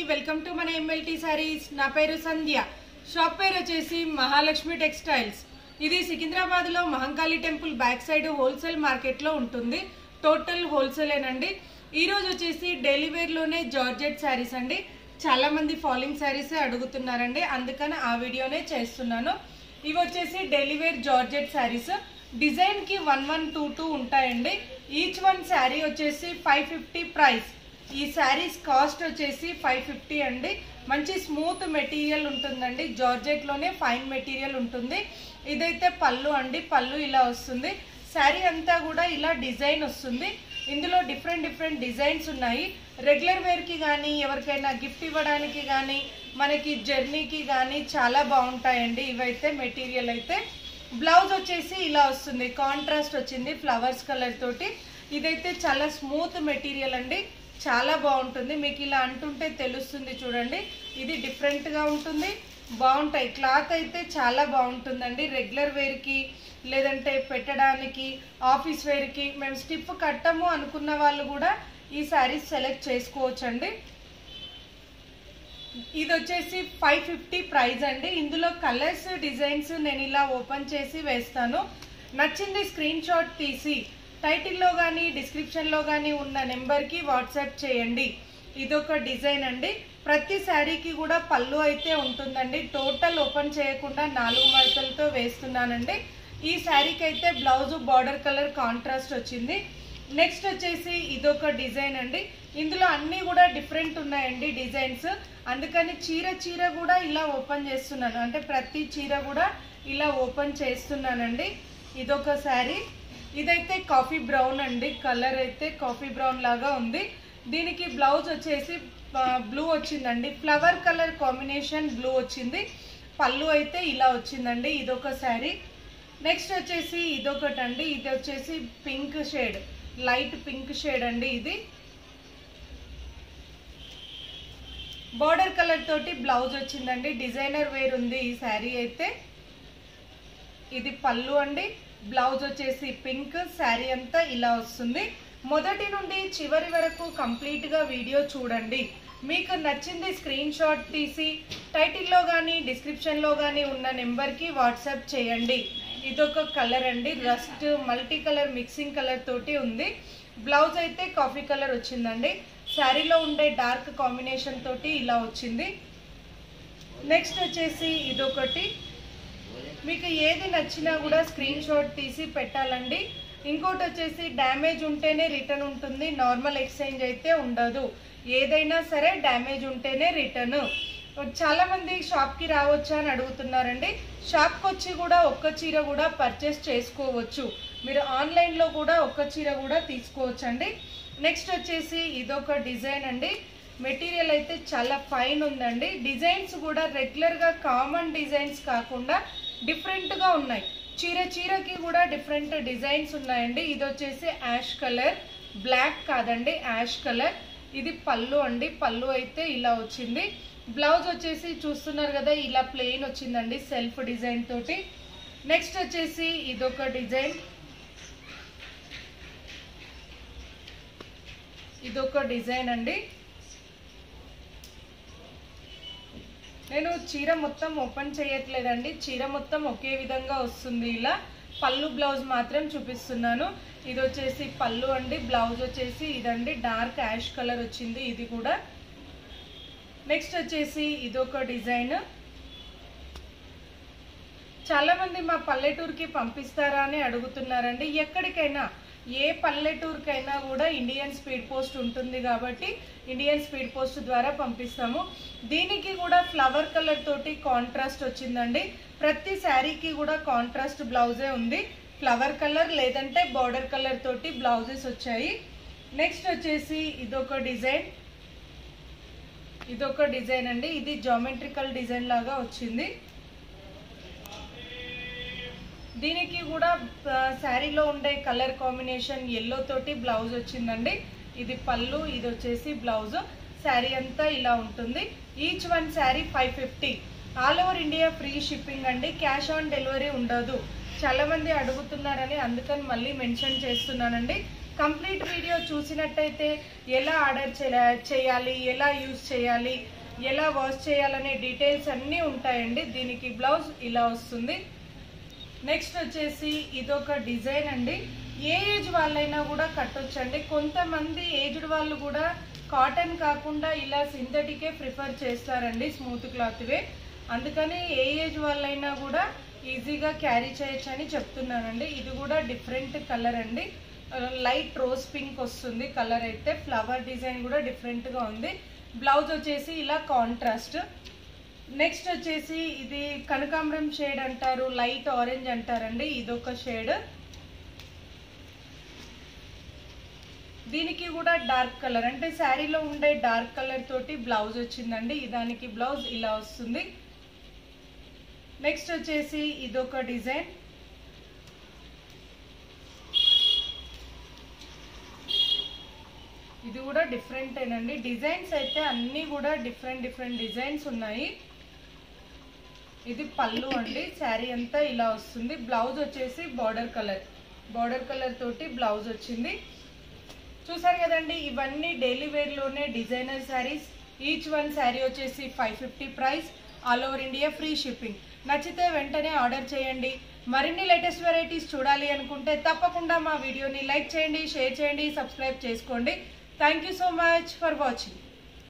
welcome to మన MLT saris నా పేరు సంధ్య షాప్ పేరు వచ్చేసి మహాలక్ష్మి టెక్స్టైల్స్ ఇది సికింద్రాబాద్ లో Mahankali temple back side wholesale market లో ఉంటుంది టోటల్ హోల్సేలేనండి ఈ రోజు వచ్చేసి డైలీ వేర్ లోనే జార్జెట్ శారీస్ అండి చాలా మంది ఫాలింగ్ శారీస్ అడుగుతున్నారండి అందుకని ఆ వీడియోనే చేస్తున్నాను ఇవి వచ్చేసి daily wear georgette saris design కి వన్ వన్ టూ టూ ఉంటాయండి ఈచ్ వన్ శారీ వచ్చేసి ఫైవ్ ఫిఫ్టీ ప్రైస్ ఈ శారీస్ కాస్ట్ వచ్చేసి ఫైవ్ ఫిఫ్టీ అండి మంచి స్మూత్ మెటీరియల్ ఉంటుందండి జార్జెట్ లోనే ఫైన్ మెటీరియల్ ఉంటుంది ఇదైతే పళ్ళు అండి పళ్ళు ఇలా వస్తుంది శారీ అంతా కూడా ఇలా డిజైన్ వస్తుంది ఇందులో డిఫరెంట్ డిఫరెంట్ డిజైన్స్ ఉన్నాయి రెగ్యులర్ వేర్కి కానీ ఎవరికైనా గిఫ్ట్ ఇవ్వడానికి కానీ మనకి జర్నీకి కానీ చాలా బాగుంటాయండి ఇవైతే మెటీరియల్ అయితే బ్లౌజ్ వచ్చేసి ఇలా వస్తుంది కాంట్రాస్ట్ వచ్చింది ఫ్లవర్స్ కలర్ తోటి ఇదైతే చాలా స్మూత్ మెటీరియల్ అండి చాలా బాగుంటుంది మీకు ఇలా అంటుంటే తెలుస్తుంది చూడండి ఇది డిఫరెంట్గా ఉంటుంది బాగుంటాయి క్లాత్ అయితే చాలా బాగుంటుందండి రెగ్యులర్ వేర్కి లేదంటే పెట్టడానికి ఆఫీస్ వేర్కి మేము స్టిప్ కట్టము అనుకున్న వాళ్ళు కూడా ఈ శారీస్ సెలెక్ట్ చేసుకోవచ్చండి ఇది వచ్చేసి ఫైవ్ ఫిఫ్టీ ప్రైస్ అండి ఇందులో కలర్స్ డిజైన్స్ నేను ఇలా ఓపెన్ చేసి వేస్తాను నచ్చింది స్క్రీన్ షాట్ తీసి టైటిల్లో కానీ డిస్క్రిప్షన్లో కానీ ఉన్న నెంబర్కి వాట్సాప్ చేయండి ఇదొక డిజైన్ అండి ప్రతి శారీకి కూడా పళ్ళు అయితే ఉంటుందండి టోటల్ ఓపెన్ చేయకుండా నాలుగు మడతలతో వేస్తున్నానండి ఈ శారీకి అయితే బ్లౌజ్ బార్డర్ కలర్ కాంట్రాస్ట్ వచ్చింది నెక్స్ట్ వచ్చేసి ఇదొక డిజైన్ అండి ఇందులో అన్నీ కూడా డిఫరెంట్ ఉన్నాయండి డిజైన్స్ అందుకని చీర చీర కూడా ఇలా ఓపెన్ చేస్తున్నాను అంటే ప్రతి చీర కూడా ఇలా ఓపెన్ చేస్తున్నానండి ఇదొక శారీ ఇదైతే కాఫీ బ్రౌన్ అండి కలర్ అయితే కాఫీ బ్రౌన్ లాగా ఉంది దీనికి బ్లౌజ్ వచ్చేసి బ్లూ వచ్చిందండి ఫ్లవర్ కలర్ కాంబినేషన్ బ్లూ వచ్చింది పళ్ళు అయితే ఇలా వచ్చిందండి ఇదొక శారీ నెక్స్ట్ వచ్చేసి ఇదొకటి అండి ఇది వచ్చేసి pink shade light pink shade అండి ఇది బార్డర్ కలర్ తోటి బ్లౌజ్ వచ్చిందండి డిజైనర్ వేర్ ఉంది ఈ శారీ అయితే ఇది పళ్ళు అండి బ్లౌజ్ వచ్చేసి పింక్ శారీ అంతా ఇలా వస్తుంది మొదటి నుండి చివరి వరకు కంప్లీట్గా వీడియో చూడండి మీకు నచ్చింది స్క్రీన్ షాట్ తీసి టైటిల్లో కానీ డిస్క్రిప్షన్లో కానీ ఉన్న నెంబర్కి వాట్సాప్ చేయండి ఇదొక కలర్ అండి rust multi colour mixing colour తోటి ఉంది బ్లౌజ్ అయితే కాఫీ కలర్ వచ్చిందండి శారీలో ఉండే డార్క్ కాంబినేషన్ తోటి ఇలా వచ్చింది నెక్స్ట్ వచ్చేసి ఇదొకటి మీకు ఏది నచ్చినా కూడా స్క్రీన్ షాట్ తీసి పెట్టాలండి ఇంకోటి వచ్చేసి డ్యామేజ్ ఉంటేనే రిటర్న్ ఉంటుంది నార్మల్ ఎక్స్చేంజ్ అయితే ఉండదు ఏదైనా సరే డ్యామేజ్ ఉంటేనే రిటర్న్ చాలా మంది షాప్కి రావచ్చా అని అడుగుతున్నారండి షాప్కి వచ్చి కూడా ఒక్క చీర కూడా పర్చేస్ చేసుకోవచ్చు మీరు ఆన్లైన్లో కూడా ఒక్క చీర కూడా తీసుకోవచ్చండి నెక్స్ట్ వచ్చేసి ఇదొక డిజైన్ అండి మెటీరియల్ అయితే చాలా ఫైన్ ఉందండి డిజైన్స్ కూడా రెగ్యులర్గా కామన్ డిజైన్స్ కాకుండా డిఫరెంట్గా ఉన్నాయి చీర చీరకి కూడా డిఫరెంట్ డిజైన్స్ ఉన్నాయండి ఇది వచ్చేసి యాష్ కలర్ బ్లాక్ కాదండి యాష్ కలర్ ఇది పళ్ళు అండి పళ్ళు అయితే ఇలా వచ్చింది బ్లౌజ్ వచ్చేసి చూస్తున్నారు కదా ఇలా ప్లెయిన్ వచ్చిందండి సెల్ఫ్ డిజైన్ తోటి నెక్స్ట్ వచ్చేసి ఇదొక డిజైన్ ఇదొక డిజైన్ అండి నేను చీర మొత్తం ఓపెన్ చేయట్లేదండి చీర మొత్తం ఒకే విధంగా వస్తుంది ఇలా పళ్ళు బ్లౌజ్ మాత్రం చూపిస్తున్నాను ఇది వచ్చేసి పళ్ళు అండి బ్లౌజ్ వచ్చేసి ఇదండి డార్క్ యాష్ కలర్ వచ్చింది ఇది కూడా నెక్స్ట్ వచ్చేసి ఇదొక డిజైన్ చాలా మంది మా పల్లెటూరుకి పంపిస్తారా అని అడుగుతున్నారండి ఎక్కడికైనా ఏ పల్లెటూరుకైనా కూడా ఇండియన్ స్పీడ్ పోస్ట్ ఉంటుంది కాబట్టి ఇండియన్ స్పీడ్ పోస్ట్ ద్వారా పంపిస్తాము దీనికి కూడా ఫ్లవర్ కలర్ తోటి కాంట్రాస్ట్ వచ్చిందండి ప్రతి శారీకి కూడా కాంట్రాస్ట్ బ్లౌజే ఉంది ఫ్లవర్ కలర్ లేదంటే బార్డర్ కలర్ తోటి బ్లౌజెస్ వచ్చాయి నెక్స్ట్ వచ్చేసి ఇదొక డిజైన్ ఇదొక డిజైన్ అండి ఇది జామెట్రికల్ డిజైన్ లాగా వచ్చింది దీనికి కూడా శారీలో ఉండే కలర్ కాంబినేషన్ ఎల్లో తోటి బ్లౌజ్ వచ్చిందండి ఇది పళ్ళు ఇది వచ్చేసి బ్లౌజ్ శారీ అంతా ఇలా ఉంటుంది each one sari five fifty all over India free shipping అండి క్యాష్ ఆన్ డెలివరీ ఉండదు చాలా మంది అడుగుతున్నారని అందుకని మళ్ళీ మెన్షన్ చేస్తున్నానండి కంప్లీట్ వీడియో చూసినట్టయితే ఎలా ఆర్డర్ చేయాలి ఎలా యూజ్ చేయాలి ఎలా వాష్ చేయాలనే డీటెయిల్స్ అన్నీ ఉంటాయండి దీనికి బ్లౌజ్ ఇలా వస్తుంది నెక్స్ట్ వచ్చేసి ఇదొక డిజైన్ అండి ఏ ఏజ్ వాళ్ళైనా కూడా కట్టొచ్చండి కొంతమంది ఏజ్డ్ వాళ్ళు కూడా కాటన్ కాకుండా ఇలా సింథటికే ప్రిఫర్ చేస్తారండి స్మూత్ క్లాత్వే అందుకని ఏ ఏజ్ వాళ్ళైనా కూడా ఈజీగా క్యారీ చేయొచ్చు అని చెప్తున్నానండి ఇది కూడా డిఫరెంట్ కలర్ అండి లైట్ రోజ్ పింక్ వస్తుంది కలర్ అయితే ఫ్లవర్ డిజైన్ కూడా డిఫరెంట్గా ఉంది బ్లౌజ్ వచ్చేసి ఇలా కాంట్రాస్ట్ నెక్స్ట్ వచ్చేసి ఇది కనకాంబరం షేడ్ అంటారు లైట్ ఆరెంజ్ అంటారండి ఇదొక షేడ్ దీనికి కూడా డార్క్ కలర్ అంటే శారీలో ఉండే డార్క్ కలర్ తోటి బ్లౌజ్ వచ్చిందండి దానికి బ్లౌజ్ ఇలా వస్తుంది నెక్స్ట్ వచ్చేసి ఇదొక డిజైన్ ఇది కూడా డిఫరెంట్ ఏనండి డిజైన్స్ అయితే అన్నీ కూడా డిఫరెంట్ డిఫరెంట్ డిజైన్స్ ఉన్నాయి ఇది పళ్ళు అండి శారీ అంతా ఇలా వస్తుంది బ్లౌజ్ వచ్చేసి బార్డర్ కలర్ బార్డర్ కలర్ తోటి బ్లౌజ్ వచ్చింది చూసారు కదండి ఇవన్నీ డైలీ వేర్లోనే designer saris each one sari వచ్చేసి five fifty price all over India free shipping నచ్చితే వెంటనే ఆర్డర్ చేయండి మరిన్ని లేటెస్ట్ వెరైటీస్ చూడాలి అనుకుంటే తప్పకుండా మా వీడియోని లైక్ చేయండి షేర్ చేయండి సబ్స్క్రైబ్ చేసుకోండి thank you so much for watching